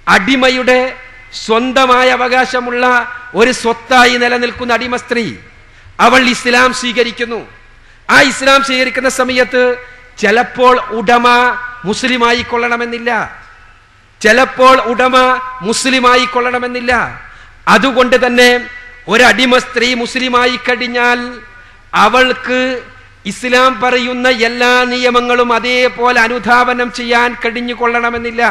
അടിമയുടെ സ്വന്തമായ അവകാശമുള്ള ഒരു സ്വത്തായി നിലനിൽക്കുന്ന അടിമ സ്ത്രീ അവൾ ഇസ്ലാം സ്വീകരിക്കുന്നു ആ ഇസ്ലാം സ്വീകരിക്കുന്ന സമയത്ത് ചിലപ്പോൾ ഉടമ മുസ്ലിമായി കൊള്ളണമെന്നില്ല ചിലപ്പോൾ ഉടമ മുസ്ലിമായി കൊള്ളണമെന്നില്ല അതുകൊണ്ട് തന്നെ ഒരടിമ സ്ത്രീ മുസ്ലിമായി കഴിഞ്ഞാൽ അവൾക്ക് ഇസ്ലാം പറയുന്ന എല്ലാ നിയമങ്ങളും അതേപോലെ അനുധാവനം ചെയ്യാൻ കഴിഞ്ഞു കൊള്ളണമെന്നില്ല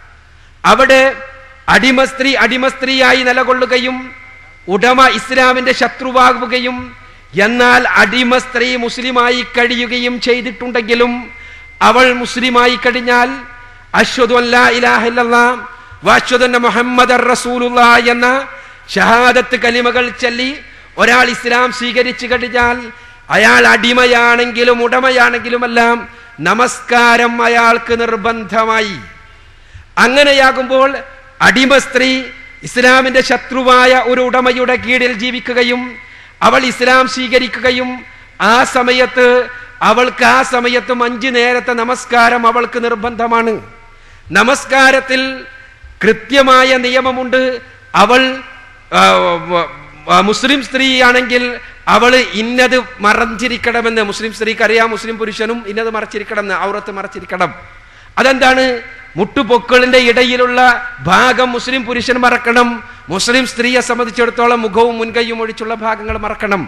അവിടെ അടിമ സ്ത്രീ അടിമ സ്ത്രീയായി നിലകൊള്ളുകയും ഉടമ ഇസ്ലാമിന്റെ ശത്രുവാകുകയും എന്നാൽ അടിമ സ്ത്രീ മുസ്ലിമായി കഴിയുകയും ചെയ്തിട്ടുണ്ടെങ്കിലും അവൾ മുസ്ലിമായി കഴിഞ്ഞാൽ അശ്വതു അല്ലാ ഇലാഹ ഇല്ലല്ലാ വാശ്വതന്ന മുഹമ്മദ് റസൂലുള്ള എന്ന ഷഹാദത്ത് കലിമകൾ ചൊല്ലി ഒരാൾ ഇസ്ലാം സ്വീകരിച്ചു കഴിഞ്ഞാൽ അയാൾ അടിമയാണെങ്കിലും ഉടമയാണെങ്കിലുമെല്ലാം നമസ്കാരം അയാൾക്ക് നിർബന്ധമായി അങ്ങനെയാകുമ്പോൾ അടിമ സ്ത്രീ ഇസ്ലാമിന്റെ ശത്രുവായ ഒരു ഉടമയുടെ കീഴിൽ ജീവിക്കുകയും അവൾ ഇസ്ലാം സ്വീകരിക്കുകയും ആ സമയത്ത് അവൾക്ക് ആ സമയത്തും അഞ്ചു നേരത്തെ നമസ്കാരം അവൾക്ക് നിർബന്ധമാണ് നമസ്കാരത്തിൽ കൃത്യമായ നിയമമുണ്ട് അവൾ ആ, വ- വ- മുസ്ലിം സ്ത്രീയാണെങ്കിൽ അവൾ ഇന്നത് മറച്ചിരിക്കണമെന്ന് മുസ്ലിം സ്ത്രീക്ക് അറിയാം മുസ്ലിം പുരുഷനും ഇന്നത് മറച്ചിരിക്കണം എന്ന് ഔറത്ത് മറച്ചിരിക്കണം അതെന്താണ് മുട്ടുപൊക്കളിന്റെ ഇടയിലുള്ള ഭാഗം മുസ്ലിം പുരുഷൻ മറക്കണം മുസ്ലിം സ്ത്രീയെ സംബന്ധിച്ചിടത്തോളം മുഖവും മുൻകൈയും ഒഴിച്ചുള്ള ഭാഗങ്ങൾ മറക്കണം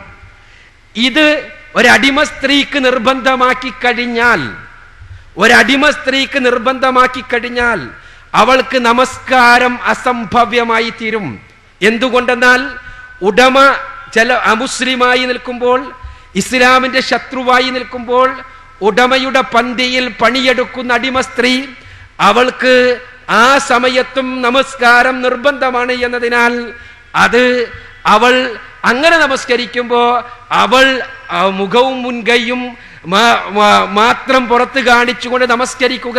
ഇത് ഒരടിമ സ്ത്രീക്ക് നിർബന്ധമാക്കി കഴിഞ്ഞാൽ ഒരടിമ സ്ത്രീക്ക് നിർബന്ധമാക്കി കഴിഞ്ഞാൽ അവൾക്ക് നമസ്കാരം അസംഭവ്യമായി തീരും എന്തുകൊണ്ടെന്നാൽ ഉടമ ചില അമുസ്ലിമായി നിൽക്കുമ്പോൾ ഇസ്ലാമിന്റെ ശത്രുവായി നിൽക്കുമ്പോൾ ഉടമയുടെ പന്തിയിൽ പണിയെടുക്കുന്ന അടിമ സ്ത്രീ അവൾക്ക് ആ സമയത്തും നമസ്കാരം നിർബന്ധമാണ് എന്നതിനാൽ അത് അവൾ അങ്ങനെ നമസ്കരിക്കുമ്പോൾ അവൾ ആ, മുഖവും മുൻകൈയും മാ- മാ- മാത്രം പുറത്ത് കാണിച്ചുകൊണ്ട് നമസ്കരിക്കുക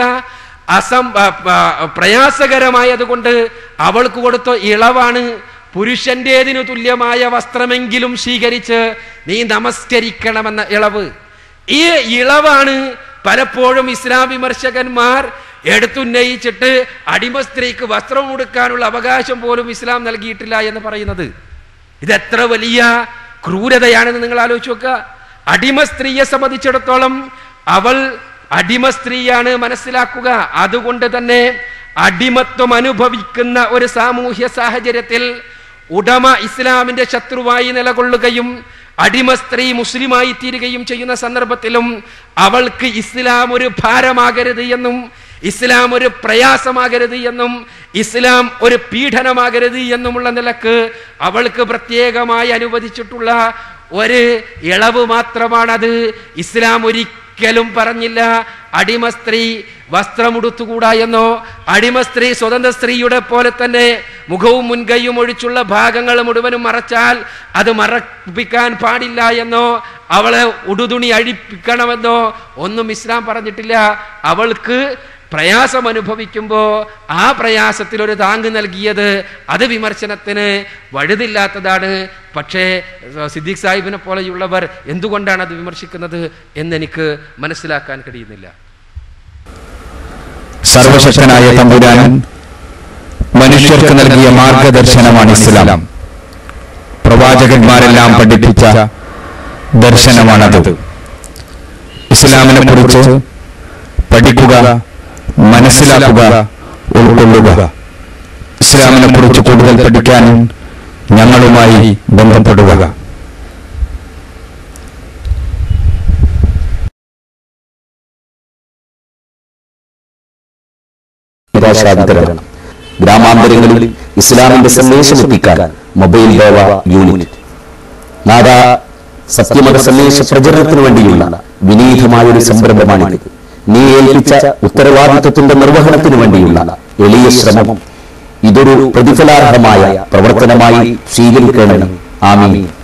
അസം ആ, ആ, പ്രയാസകരമായതുകൊണ്ട് അവൾക്ക് കൊടുത്ത ഇളവാണ് പുരുഷന്റേതിനു തുല്യമായ വസ്ത്രമെങ്കിലും സ്വീകരിച്ച് നീ നമസ്കരിക്കണമെന്ന ഇളവ് ഈ ഇളവാണ് പലപ്പോഴും ഇസ്ലാം വിമർശകന്മാർ എടുത്തുന്നയിച്ചിട്ട് അടിമ സ്ത്രീക്ക് വസ്ത്രം ഉടുക്കാനുള്ള അവകാശം പോലും ഇസ്ലാം നൽകിയിട്ടില്ല എന്ന് പറയുന്നത് ഇത് എത്ര വലിയ ക്രൂരതയാണെന്ന് നിങ്ങൾ ആലോചിച്ച് നോക്കുക അടിമ സ്ത്രീയെ സംബന്ധിച്ചിടത്തോളം അവൾ അടിമ സ്ത്രീയാണ് മനസ്സിലാക്കുക അതുകൊണ്ട് തന്നെ അടിമത്വം അനുഭവിക്കുന്ന ഒരു സാമൂഹ്യ സാഹചര്യത്തിൽ ഉടമ ഇസ്ലാമിന്റെ ശത്രുവായി നിലകൊള്ളുകയും അടിമ സ്ത്രീ മുസ്ലിമായി തീരുകയും ചെയ്യുന്ന സന്ദർഭത്തിലും അവൾക്ക് ഇസ്ലാം ഒരു ഭാരമാകരുത് എന്നും ഇസ്ലാം ഒരു പ്രയാസമാകരുത് എന്നും ഇസ്ലാം ഒരു പീഡനമാകരുത് എന്നുമുള്ള നിലക്ക് അവൾക്ക് പ്രത്യേകമായി അനുവദിച്ചിട്ടുള്ള ഒരു ഇളവ് മാത്രമാണത് ഇസ്ലാം ഒരിക്കലും പറഞ്ഞില്ല അടിമ സ്ത്രീ വസ്ത്രമുടുത്തുകൂടാ എന്നോ അടിമ സ്ത്രീ സ്വതന്ത്ര സ്ത്രീയുടെ പോലെ തന്നെ മുഖവും മുൻകൈയും ഒഴിച്ചുള്ള ഭാഗങ്ങൾ മുഴുവനും മറച്ചാൽ അത് മറപ്പിക്കാൻ പാടില്ല എന്നോ അവളെ ഉടുതുണി അഴിപ്പിക്കണമെന്നോ ഒന്നും ഇസ്ലാം പറഞ്ഞിട്ടില്ല അവൾക്ക് പ്രയാസം അനുഭവിക്കുമ്പോൾ ആ പ്രയാസത്തിൽ ഒരു താങ്ക് നൽകിയത് അത് വിമർശനത്തിന് വഴുതില്ലാത്തതാണ് പക്ഷേ സിദ്ദീഖ് സാഹിബിനെ പോലെയുള്ളവർ എന്തുകൊണ്ടാണ് അത് വിമർശിക്കുന്നത് എന്നെനിക്ക് മനസ്സിലാക്കാൻ കഴിയുന്നില്ല സർവശക്തനായ തമ്പുരാൻ മനുഷ്യർക്ക് നൽകിയ മാർഗദർശനമാണ് ഇസ്ലാം പ്രവാചകന്മാരെല്ലാം പഠിപ്പിച്ച ദർശനമാണത് ഇസ്ലാമിനെ കുറിച്ച് പഠിക്കുക മനസ്സിലാക്കുക ഉൾക്കൊള്ളുക ഇസ്ലാമിനെ കുറിച്ച് കൂടുതൽ പഠിക്കാൻ ഞങ്ങളുമായി ബന്ധപ്പെടുക നിരാശാദിതരാണ് ഗ്രാമാന്തരങ്ങളിൽ ഇസ്ലാമിന്റെ സന്ദേശം എത്തിക്കാൻ മൊബൈൽ ദേവ യൂണിറ്റ് നാദ സത്യമത സന്ദേശ പ്രചരണത്തിന് വേണ്ടിയുള്ള വിനീതമായ ഒരു സംരംഭമാണിത് നീ ഏൽപ്പിച്ച ഉത്തരവാദിത്വത്തിന്റെ നിർവഹണത്തിന് വേണ്ടിയുള്ള എളിയ ശ്രമം ഇതൊരു പ്രതിഫലാർഹമായ പ്രവർത്തനമായി സ്വീകരിക്കണമെന്ന് ആമീൻ